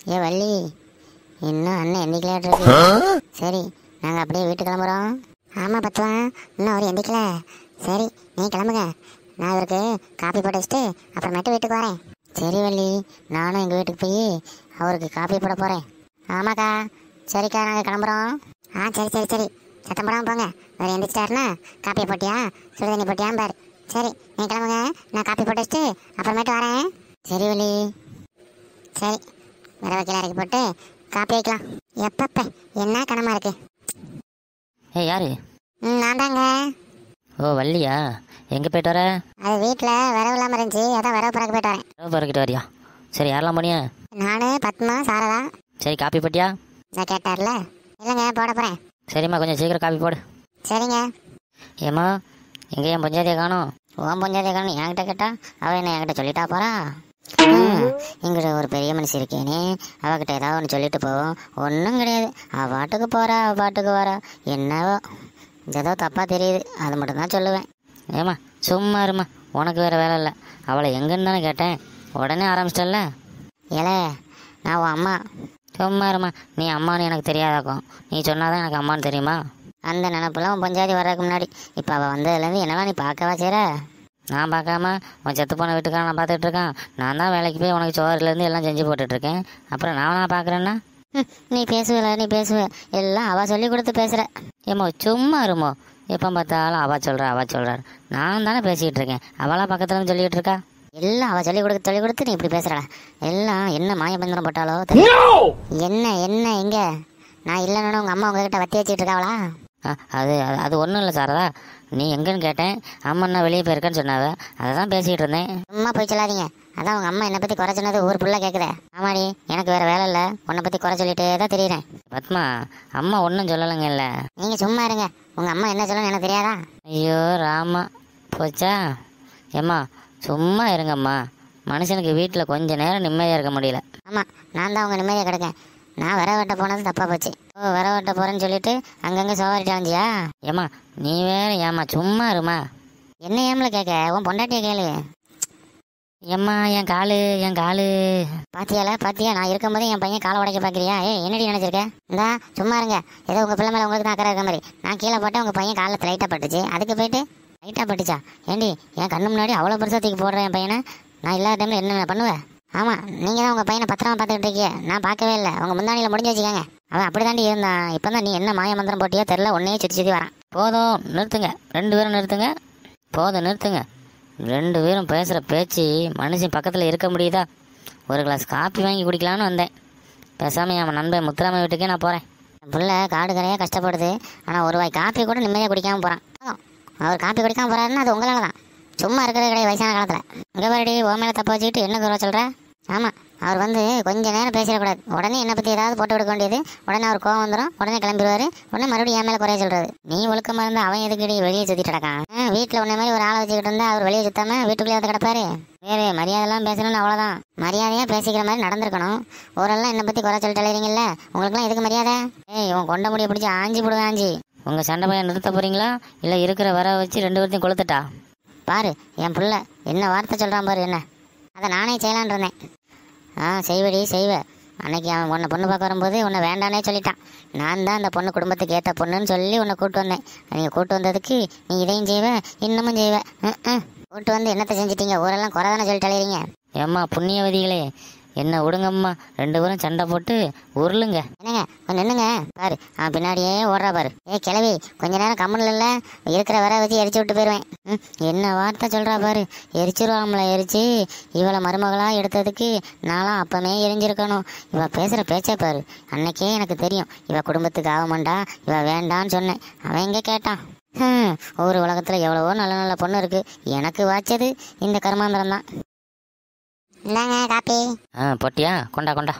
ஏ வள்ளி இன்னும் அண்ணன் எந்திக்கலாட்டு இருக்கு சரி நாங்கள் அப்படியே வீட்டுக்கு கிளம்புறோம் ஆமாம் பத்துவன் இன்னும் அவர் எந்திக்கல சரி நீ கிளம்புங்க நான் இவருக்கு காப்பி போட்டு வச்சுட்டு அப்புறமேட்டு வீட்டுக்கு வரேன் சரி வள்ளி நானும் எங்கள் வீட்டுக்கு போய் அவருக்கு காப்பி போட போகிறேன் ஆமாக்கா சரிக்கா நாங்கள் கிளம்புறோம் ஆ சரி சரி சரி சத்தம் போடாமல் போங்க அவர் எந்திரிச்சிட்டாருன்னா காப்பி போட்டியா சுடுதண்ணி போட்டியா பாரு சரி நீ கிளம்புங்க நான் காப்பி போட்டு வச்சுட்டு அப்புறமேட்டு வரேன் சரி வள்ளி சரி வர வைக்கல இறக்கி போட்டு காப்பி வைக்கலாம் எப்பப்ப என்ன கனமா இருக்கு ஏய் யாரு ம் நான் தாங்க ஓ வள்ளியா எங்கே போயிட்டு வர அது வீட்டில் வரவு இல்லாமல் இருந்துச்சு அதான் வரவு பிறகு போயிட்டு வரேன் ரவு பறக்கிட்டு வரியா சரி யாரெல்லாம் போனியா நான் பத்மா சாரதா சரி காப்பி போட்டியா நான் கேட்டார்ல இல்லைங்க போட போகிறேன் சரிம்மா கொஞ்சம் சீக்கிரம் காப்பி போடு சரிங்க ஏம்மா எங்கே என் பஞ்சாயத்தை காணும் உன் பஞ்சாயத்தை காணும் என்கிட்ட கேட்டா அவ என்ன என்கிட்ட சொல்லிட்டா போறா இங்கிட்ட ஒரு பெரிய மனுஷி இருக்கேனே அவகிட்ட ஏதாவது ஒன்று சொல்லிட்டு போவோம் ஒன்றும் கிடையாது அவ பாட்டுக்கு போறா அவ பாட்டுக்கு வரா என்னவோ ஏதோ தப்பா தெரியுது அது மட்டும் தான் சொல்லுவேன் ஏம்மா சும்மா இருமா உனக்கு வேறு வேலை இல்லை அவளை எங்கன்னு தானே கேட்டேன் உடனே ஆரம்பிச்சிட்டல்ல ஏலே நான் உன் அம்மா சும்மா இருமா நீ அம்மான்னு எனக்கு தெரியாதாக்கும் நீ சொன்னாதான் எனக்கு அம்மான்னு தெரியுமா அந்த நினப்பெல்லாம் உன் பஞ்சாயத்து வர்றதுக்கு முன்னாடி இப்போ அவள் வந்ததுலேருந்து என்னவா நீ பார்க்கவா செய்கிற நான் பார்க்காம உன் செத்து போன வீட்டுக்கார நான் பார்த்துட்டு இருக்கேன் நான் தான் வேலைக்கு போய் உனக்கு சோறுலேருந்து எல்லாம் செஞ்சு போட்டுட்டு இருக்கேன் அப்புறம் நான் நான் பார்க்குறேன்னா ம், நீ பேசுவல நீ பேசுவ எல்லாம் அவள் சொல்லி கொடுத்து பேசுகிற ஏம்மா சும்மா இருமோ எப்போ பார்த்தாலும் அவ சொல்கிறா அவ சொல்கிறார் நான் தானே பேசிக்கிட்டு இருக்கேன் அவளா பக்கத்துல இருந்து சொல்லிக்கிட்டு இருக்கா எல்லாம் அவள் சொல்லி கொடுத்து சொல்லி கொடுத்து நீ இப்படி பேசுறடா எல்லாம் என்ன மாயபந்திரம் போட்டாலோ தெரியல. என்ன என்ன எங்க நான் இல்லைன்னு உங்க அம்மா உங்ககிட்ட வத்தி வச்சுட்டு இருக்காவளா ஆ, அது அது- அது ஒன்றும் இல்லை சாரதா நீ எங்கன்னு கேட்டேன் அம்மன் நான் வெளியே போயிருக்கேன்னு சொன்னாவ அதை தான் பேசிக்கிட்டு இருந்தேன் சும்மா போய் சொல்லாதீங்க அதான் உங்க அம்மா என்னை பத்தி குறை சொன்னது ஊர் புள்ள கேக்குதே ஆமாடி எனக்கு வேற வேலை இல்லை உன்னை பத்தி குறை சொல்லிட்டே தான் தெரியுறேன் பத்மா அம்மா ஒன்றும் சொல்லலைங்க இல்லை நீங்க சும்மா இருங்க உங்க அம்மா என்ன சொல்லணும்னு எனக்கு தெரியாதா ஐயோ ராமா போச்சா ஏம்மா சும்மா இருங்கம்மா மனுஷனுக்கு வீட்டில் கொஞ்ச நேரம் நிம்மதியாக இருக்க முடியல ஆமா நான் தான் உங்க நிம்மதியா கிடக்கேன் நான் வர வெட்ட போனது தப்பா போச்சு ஓ வர வெட்ட போறேன்னு சொல்லிட்டு அங்கங்க சோவாரிட்டு அலைஞ்சியா ஏம்மா நீ வேற ஏம்மா சும்மா இருமா என்ன ஏம்ல கேட்க உன் பொண்டாட்டிய கேளு ஏம்மா என் காலு என் காலு பாத்தியால பாத்தியா நான் இருக்கும்போது என் பையன் காலை உடைக்க பாக்குறியா ஏ என்னடி நினைச்சிருக்க இந்தா சும்மா இருங்க ஏதோ உங்க பிள்ளை மேல உங்களுக்கு தான் அக்கறை இருக்க மாதிரி நான் கீழே போட்டேன் உங்க பையன் காலில் லைட்டா பட்டுச்சு அதுக்கு போயிட்டு லைட்டா பட்டுச்சா ஏண்டி என் கண்ணு முன்னாடி அவ்வளோ பெருசா தூக்கி போடுறேன் என் பையனை நான் இல்லாத டைம்ல என்ன பண்ணுவேன் ஆமா நீங்க தான் உங்க பையனை பத்திரமா பார்த்துக்கிட்டு இருக்கீங்க நான் பார்க்கவே இல்லை உங்க முந்தானியில முடிஞ்சு வச்சுக்கோங்க அவன் அப்படி தாண்டி இருந்தான் இப்போ தான் நீ என்ன மாய மந்திரம் போட்டியோ தெரில ஒன்னே சுற்றி சுற்றி வரான் போதும் நிறுத்துங்க ரெண்டு பேரும் நிறுத்துங்க போதும் நிறுத்துங்க ரெண்டு பேரும் பேசுகிற பேச்சு மனுஷன் பக்கத்தில் இருக்க முடியுதா ஒரு கிளாஸ் காப்பி வாங்கி குடிக்கலான்னு வந்தேன் பேசாமல் என் நண்பன் முத்துராம வீட்டுக்கே நான் போகிறேன் என் புள்ள காடு கரையாக கஷ்டப்படுது ஆனால் ஒரு வாய் காப்பி கூட நிம்மதியாக குடிக்காம போகிறான் அவர் காப்பி குடிக்காம போறாருன்னா அது உங்களால தான் சும்மா இருக்கிறது கிடையாது வயசான காலத்தில் இங்கே பாருடி ஓ மேலே தப்ப வச்சுக்கிட்டு என்ன குறை சொல்கிற ஆமாம் அவர் வந்து கொஞ்ச நேரம் பேசிடக்கூடாது உடனே என்னை பற்றி ஏதாவது போட்டு விடுக்க வேண்டியது உடனே அவர் கோவம் வந்துடும் உடனே கிளம்பிடுவாரு உடனே மறுபடியும் என் மேலே குறைய சொல்கிறது நீ ஒழுக்கமாக இருந்தால் அவன் எதுக்கடி வெளியே சுற்றிட்டு கிடக்கான் வீட்டில் உன்ன மாதிரி ஒரு ஆளை வச்சுக்கிட்டு இருந்தா அவர் வெளியே சுத்தாம வீட்டுக்குள்ளே வந்து கிடப்பாரு வேறு மரியாதைலாம் பேசணும்னு அவ்வளோதான் மரியாதையாக பேசிக்கிற மாதிரி நடந்திருக்கணும் ஓரெல்லாம் என்னை பற்றி குறை சொல்லிட்டு அலையிறீங்கல்ல உங்களுக்குலாம் எதுக்கு மரியாதை ஏய் இவன் கொண்ட முடிய பிடிச்சி ஆஞ்சி போடுவேன் ஆஞ்சி உங்கள் சண்டை பையன் நிறுத்த போகிறீங்களா இல்லை இருக்கிற வர வச்சு ரெண்டு பேர்த்தையும் கொளுத்துட்டா பாரு என் புள்ள என்ன வார்த்தை சொல்கிறான் பாரு என்ன அதை நானே செய்யலான்னு இருந்தேன் ஆ செய்வடி செய்வ அன்னைக்கு அவன் உன்னை பொண்ணு பார்க்க வரும்போது உன்னை வேண்டானே சொல்லிட்டான் நான் தான் அந்த பொண்ணு குடும்பத்துக்கு ஏற்ற பொண்ணுன்னு சொல்லி உன்னை கூட்டு வந்தேன் நீங்கள் கூட்டு வந்ததுக்கு நீ இதையும் செய்வ இன்னமும் செய்வ ம், ம். கூட்டு வந்து என்னத்தை செஞ்சிட்டீங்க ஊரெல்லாம் குறை தானே சொல்லிட்டு அலையிறீங்க ஏம்மா புண்ணியவதிகளே என்ன விடுங்கம்மா ரெண்டு பேரும் சண்டை போட்டு உருளுங்க என்னங்க கொஞ்சம் நின்னுங்க பாரு அவன் பின்னாடியே ஓடுறா பாரு ஏ கிளவி கொஞ்ச நேரம் கம்முன்னு இல்ல இருக்கிற வர வச்சு எரிச்சு விட்டு போயிடுவேன் ம், என்ன வார்த்தை சொல்றா பாரு எரிச்சிருவாமல எரிச்சு இவளை மருமகளா எடுத்ததுக்கு நான்லாம் அப்பமே எரிஞ்சிருக்கணும் இவ பேசுற பேச்சே பாரு அன்னைக்கே எனக்கு தெரியும் இவ குடும்பத்துக்கு ஆகமாண்டா இவ வேண்டான்னு சொன்னேன் அவன் எங்க கேட்டான் ஹம், ஒரு உலகத்துல எவ்வளவோ நல்ல நல்ல பொண்ணு இருக்கு எனக்கு வாச்சது இந்த கர்மாந்திரம் தான் இந்தாங்க காப்பி ஆ பொட்டியா கொண்டா கொண்டா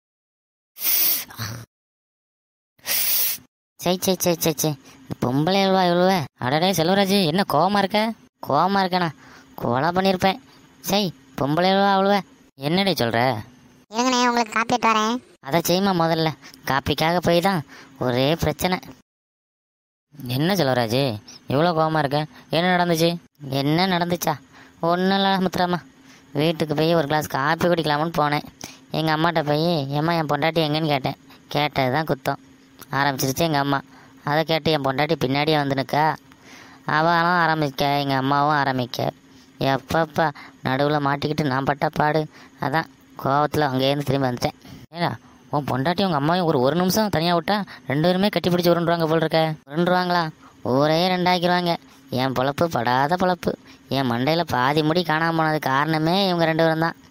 சை சை சை சை சை இந்த பொம்பளை இழுவா இழுவ அடடே செல்வராஜ் என்ன கோவமா இருக்க கோவமா இருக்கேனா கொலை பண்ணியிருப்பேன் சை பொம்பளை இழுவா அழுவ என்னடி சொல்ற இருங்கண்ணே உங்களுக்கு காப்பி எடுத்து வரேன் அதை செய்யுமா முதல்ல காப்பிக்காக போய் தான் ஒரே பிரச்சனை என்ன செல்வராஜ் இவ்வளோ கோவமா இருக்க என்ன நடந்துச்சு என்ன நடந்துச்சா ஒன்றும் இல்லை முத்துராமா வீட்டுக்கு போய் ஒரு கிளாஸ் காப்பி குடிக்கலாம்னு போனேன் எங்கள் அம்மாட்ட போய் ஏம்மா என் பொண்டாட்டி எங்கன்னு கேட்டேன் கேட்டது தான் குத்தம் ஆரம்பிச்சிருச்சு எங்கள் அம்மா அதை கேட்டு என் பொண்டாட்டி பின்னாடியே வந்து நிற்கா அவளும் ஆரம்பிக்க எங்கள் அம்மாவும் ஆரம்பிக்க எப்பப்பா நடுவில் மாட்டிக்கிட்டு நான் பட்ட பாடு அதான் கோவத்தில் அங்கேருந்து திரும்பி வந்துட்டேன் ஏடா உன் பொண்டாட்டி உங்கள் அம்மாவையும் ஒரு ஒரு நிமிஷம் தனியாக விட்டா ரெண்டு பேருமே கட்டி பிடிச்சி உருண்டுருவாங்க போல் இருக்க உருண்டுருவாங்களா ஊரே ரெண்டாக்கிடுவாங்க என் பொழப்பு படாத பொழப்பு என் மண்டையில் பாதி முடி காணாம போனது காரணமே இவங்க ரெண்டு பேரும் தான்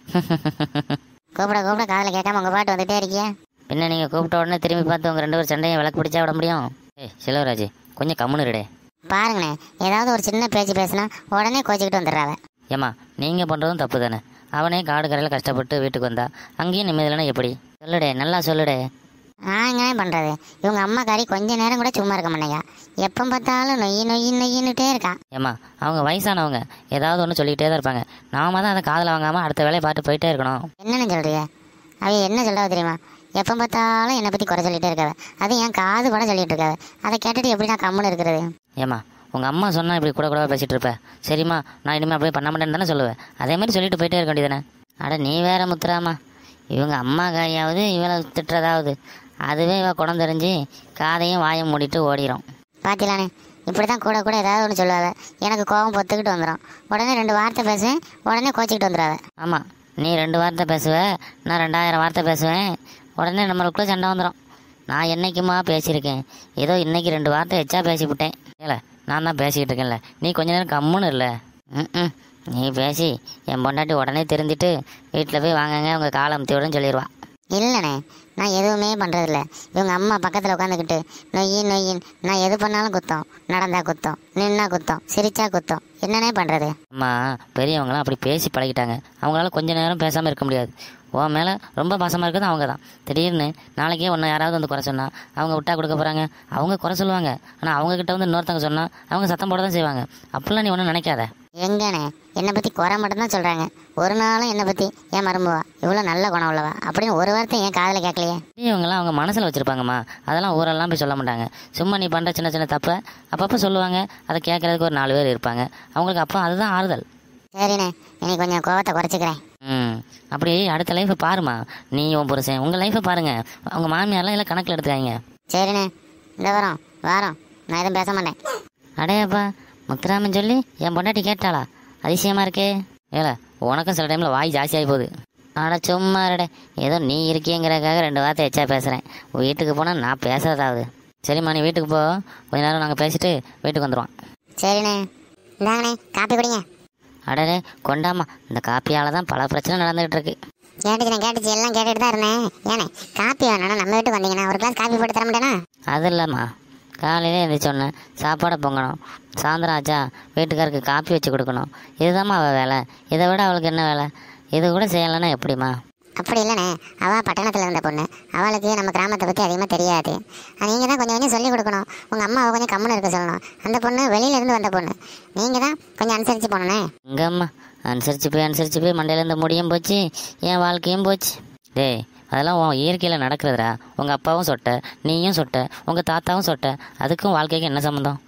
கூப்பிட கூப்பிட காதில் கேட்காம உங்கள் பாட்டு வந்துட்டே இருக்கியே பின்ன நீங்கள் கூப்பிட்ட உடனே திரும்பி பார்த்து உங்கள் ரெண்டு பேரும் சண்டையை விளக்கு பிடிச்சா விட முடியும் ஏய் சிலவராஜ் கொஞ்சம் கம்முன்னு இருடே பாருங்கண்ணே ஏதாவது ஒரு சின்ன பேச்சு பேசினா உடனே கோச்சிக்கிட்டு வந்துடுறாவ ஏம்மா நீங்கள் பண்ணுறதும் தப்பு தானே அவனே காடு கரையில் கஷ்டப்பட்டு வீட்டுக்கு வந்தா அங்கேயும் நிம்மதியில்னா எப்படி சொல்லுடே நல்லா சொல்லுடே நான் எங்கே பண்ணுறது இவங்க அம்மாக்காரி கொஞ்ச நேரம் கூட சும்மா இருக்க மாட்டேங்க எப்போ பார்த்தாலும் நொய்யி நொய்யி நொய்யின்னுட்டே இருக்கா ஏம்மா அவங்க வயசானவங்க ஏதாவது ஒன்று சொல்லிக்கிட்டே தான் இருப்பாங்க நாம தான் அதை காதில் வாங்காமல் அடுத்த வேலையை பார்த்து போயிட்டே இருக்கணும் என்னன்னு சொல்றீங்க அவ என்ன சொல்றா தெரியுமா எப்போ பார்த்தாலும் என்னை பற்றி குறை சொல்லிட்டே இருக்காவ அது என் காது கூட சொல்லிட்டு இருக்காவ அதை கேட்டுட்டு எப்படி நான் கம்முன்னு இருக்கிறது ஏம்மா உங்கள் அம்மா சொன்னால் இப்படி கூட கூட பேசிகிட்டு இருப்ப சரிம்மா நான் இனிமேல் அப்படியே பண்ண மாட்டேன்னு தானே சொல்லுவேன் அதே மாதிரி சொல்லிட்டு போயிட்டே இருக்க வேண்டியதானே அட நீ வேற முத்துறாமா இவங்க அம்மா காயாவது இவளை திட்டுறதாவது அதுவே இவ குணம் தெரிஞ்சு காதையும் வாயும் மூடிட்டு ஓடிரும் பாத்திலானே இப்படி தான் கூட கூட ஏதாவது ஒன்று சொல்லுவாங்க எனக்கு கோவம் பொத்துக்கிட்டு வந்துடும் உடனே ரெண்டு வார்த்தை பேசுவேன் உடனே கோச்சிக்கிட்டு வந்துடுவாங்க ஆமாம் நீ ரெண்டு வார்த்தை பேசுவ நான் ரெண்டாயிரம் வார்த்தை பேசுவேன் உடனே நம்மளுக்குள்ளே சண்டை வந்துடும் நான் என்னைக்குமா பேசியிருக்கேன் ஏதோ இன்னைக்கு ரெண்டு வார்த்தை எச்சா பேசிவிட்டேன் ஏல நான் தான் பேசிக்கிட்டு இருக்கேன்ல நீ கொஞ்ச நேரம் கம்முன்னு இல்லை ம் நீ பேசி என் பொண்டாட்டி உடனே திருந்திட்டு வீட்டில் போய் வாங்கங்க உங்கள் காலை அமுத்திவிடுன்னு சொல்லிடுவா இல்லைண்ணே நான் எதுவுமே பண்ணுறதில்ல இவங்க அம்மா பக்கத்தில் உட்காந்துக்கிட்டு நொய்யின் நொய்யின் நான் எது பண்ணாலும் குத்தம் நடந்தா குத்தம் நின்னா குத்தம் சிரிச்சா குத்தம் என்னண்ணே பண்ணுறது அம்மா பெரியவங்களாம் அப்படி பேசி பழகிட்டாங்க அவங்களால கொஞ்ச நேரம் பேசாமல் இருக்க முடியாது உன் மேலே ரொம்ப பாசமாக இருக்கிறது அவங்க தான் திடீர்னு நாளைக்கே ஒன்று யாராவது வந்து குறை சொன்னா அவங்க விட்டா கொடுக்க போகிறாங்க அவங்க குறை சொல்லுவாங்க ஆனால் அவங்கக்கிட்ட வந்து இன்னொருத்தவங்க சொன்னால் அவங்க சத்தம் போட தான் செய்வாங்க அப்படிலாம் நீ ஒன்றும் நினைக்காத எங்கண்ணே என்னை பற்றி குறை மட்டும்தான் சொல்கிறாங்க ஒரு நாளும் என்னை பற்றி ஏன் மரும்புவா இவ்வளோ நல்ல குணம் உள்ளவா அப்படின்னு ஒரு வார்த்தை என் காதில் கேட்கலையே பெரியவங்களாம் அவங்க மனசில் வச்சுருப்பாங்கம்மா அதெல்லாம் ஊரெல்லாம் போய் சொல்ல மாட்டாங்க சும்மா நீ பண்ணுற சின்ன சின்ன தப்பை அப்பப்போ சொல்லுவாங்க அதை கேட்குறதுக்கு ஒரு நாலு பேர் இருப்பாங்க அவங்களுக்கு அப்போ அதுதான் ஆறுதல் சரிண்ணே இன்னைக்கு கொஞ்சம் கோவத்தை குறைச்சிக்கிறேன் ம் அப்படி அடுத்த லைஃப்பை பாருமா நீ உன் புருஷன் உங்கள் லைஃப்பை பாருங்க அவங்க மாமியார்லாம் எல்லாம் கணக்கில் எடுத்துக்காங்க சரிண்ணே இந்த வாரம் வாரம் நான் எதுவும் பேச மாட்டேன் அடையப்பா முத்துராமன் சொல்லி என் பொண்டாட்டி கேட்டாளா அதிசயமா இருக்கே ஏல உனக்கும் சில டைமில் வாய் ஜாஸ்தியாகி போகுது அட சும்மா இருடே ஏதோ நீ இருக்கியங்கிறதுக்காக ரெண்டு வார்த்தை எச்சா பேசுகிறேன் வீட்டுக்கு போனால் நான் பேசுறதாவது சரிம்மா நீ வீட்டுக்கு போ கொஞ்ச நேரம் நாங்கள் பேசிட்டு வீட்டுக்கு வந்துடுவோம் சரிண்ணே இந்தாங்கண்ணே காப்பி குடிங்க அடடே கொண்டாமா இந்த காப்பியால் தான் பல பிரச்சனை நடந்துகிட்டு இருக்கு கேட்டுச்சு கேட்டுச்சு எல்லாம் கேட்டுட்டு தான் இருந்தேன் ஏண்ணே காப்பி வேணா நம்ம வீட்டுக்கு வந்தீங்கன்னா ஒரு கிளாஸ் காப்பி போட்டு தர மாட்டேனா அது இல்லைம்மா காலையிலே எழுந்திரிச்சோன்னே சாப்பாடை பொங்கணும் சாயந்தரம் ஆச்சா வீட்டுக்காருக்கு காப்பி வச்சு கொடுக்கணும் இதுதாம்மா அவள் வேலை இதை விட அவளுக்கு என்ன வேலை இது கூட செய்யலைன்னா எப்படிம்மா அப்படி இல்லைண்ணே அவள் பட்டணத்தில் இருந்த பொண்ணு அவளுக்கு நம்ம கிராமத்தை பற்றி அதிகமாக தெரியாது நீங்கள் தான் கொஞ்சம் கொஞ்சம் சொல்லிக் கொடுக்கணும் உங்கள் அம்மாவை கொஞ்சம் கம்முன்னு இருக்க சொல்லணும் அந்த பொண்ணு வெளியில இருந்து வந்த பொண்ணு நீங்கள் தான் கொஞ்சம் அனுசரித்து போனண்ணே எங்கம்மா அனுசரித்து போய் அனுசரித்து போய் மண்டையிலேருந்து முடியும் போச்சு என் வாழ்க்கையும் போச்சு டேய் அதெல்லாம் உன் இயற்கையில் நடக்கிறதுடா உங்கள் அப்பாவும் சொட்ட நீயும் சொட்ட உங்கள் தாத்தாவும் சொட்ட அதுக்கும் வாழ்க்கைக்கும் என்ன சம்மந்தம்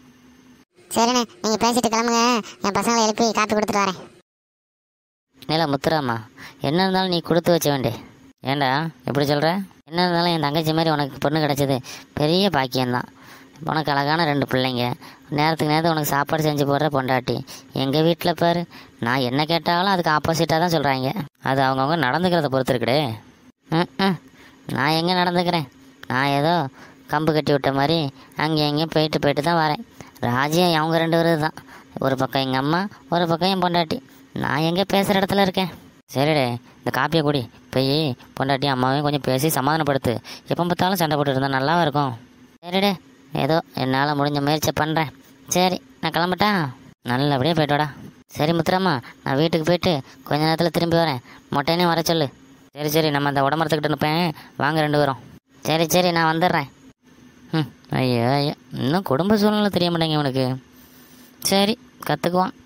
சரிண்ணே நீங்கள் பேசிட்டு கிளம்புங்க என் பசங்களை எழுப்பி காப்பி கொடுத்துட்டு வரேன் நிலா முத்துராமா என்ன இருந்தாலும் நீ கொடுத்து வச்ச வேண்டே ஏண்டா எப்படி சொல்கிற என்ன இருந்தாலும் என் தங்கச்சி மாதிரி உனக்கு பொண்ணு கிடச்சது பெரிய பாக்கியம்தான் உனக்கு அழகான ரெண்டு பிள்ளைங்க நேரத்துக்கு நேரத்துக்கு உனக்கு சாப்பாடு செஞ்சு போடுற பொண்டாட்டி எங்கள் வீட்டில் பாரு நான் என்ன கேட்டாலும் அதுக்கு ஆப்போசிட்டாக தான் சொல்கிறாங்க அது அவங்கவுங்க நடந்துக்கிறத பொறுத்து இருக்குடே ம் ம் நான் எங்கே நடந்துக்கிறேன் நான் ஏதோ கம்பு கட்டி விட்ட மாதிரி அங்கே எங்கேயும் போயிட்டு போயிட்டு தான் வரேன் ராஜ்யம் அவங்க ரெண்டு பேரும் தான் ஒரு பக்கம் எங்கள் அம்மா ஒரு பக்கம் என் பொண்டாட்டி நான் எங்கே பேசுகிற இடத்துல இருக்கேன் சரிடே இந்த காப்பியை குடி போய் பொண்டாட்டியும் அம்மாவையும் கொஞ்சம் பேசி சமாதானப்படுத்து எப்போ பார்த்தாலும் சண்டை போட்டு இருந்தால் நல்லா இருக்கும் சரிடே ஏதோ என்னால் முடிஞ்ச முயற்சி பண்ணுறேன் சரி நான் கிளம்பட்டா நல்லபடியாக போயிட்டோடா சரி முத்துராம்மா நான் வீட்டுக்கு போயிட்டு கொஞ்ச நேரத்தில் திரும்பி வரேன் மொட்டைனே வர சொல்லு சரி சரி நம்ம அந்த உடம்பரத்துக்கிட்ட நிற்பேன் வாங்க ரெண்டு பேரும் சரி சரி நான் வந்துடுறேன் ம் ஐயோ ஐயோ இன்னும் குடும்ப சூழ்நிலை தெரிய மாட்டேங்க இவனுக்கு சரி கற்றுக்குவான்